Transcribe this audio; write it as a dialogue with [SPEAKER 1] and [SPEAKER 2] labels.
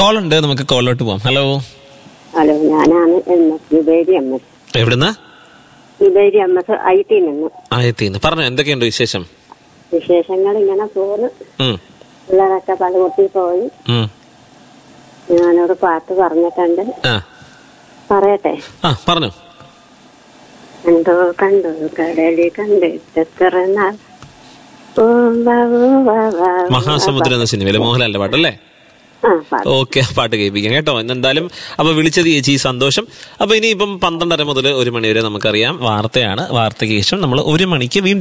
[SPEAKER 1] Call ഉണ്ട് നമുക്ക് കോളിലോട്ട് പോവാം ഹലോ
[SPEAKER 2] ഹലോ ഞാനാണ് എം എസ് വിവേരി എം എസ്
[SPEAKER 1] എവിടുന്ന
[SPEAKER 2] വിവേരി എം എസ് ഐ ടി നിന്ന്
[SPEAKER 1] ആയത്തിന്ന് പറഞ്ഞു എന്തൊക്കെയുണ്ട് വിശേഷം
[SPEAKER 2] വിശേഷങ്ങൾ ഇങ്ങനെ പോന്ന്
[SPEAKER 1] ഉം,
[SPEAKER 2] പിള്ളേരൊക്കെ പലകുട്ടി പോയി
[SPEAKER 1] ഉം.
[SPEAKER 2] ഞാനൊരു പാട്ട് പറഞ്ഞിട്ടുണ്ട്
[SPEAKER 1] ആ
[SPEAKER 2] പറയട്ടെ
[SPEAKER 1] ആ പറഞ്ഞു
[SPEAKER 2] കണ്ടോ കണ്ടോ കടലി കണ്ടിട്ടെത്ര നാൾ ഊവ, ഊവ, വ, വ.
[SPEAKER 1] മഹാസമുദ്രം എന്ന സിനിമയിലെ മോഹൻലാലിന്റെ പാട്ടല്ലേ
[SPEAKER 2] ആ പാട്ട്
[SPEAKER 1] ഓക്കെ പാട്ട് കേൾപ്പിക്കാം കേട്ടോ എന്തായാലും അപ്പൊ വിളിച്ചത് ചേച്ചി സന്തോഷം അപ്പൊ ഇനി ഇപ്പം പന്ത്രണ്ടര മുതൽ ഒരു മണി വരെ നമുക്കറിയാം വാർത്തയാണ് വാർത്തയ്ക്ക് ശേഷം നമ്മൾ ഒരു മണിക്ക് വീണ്ടും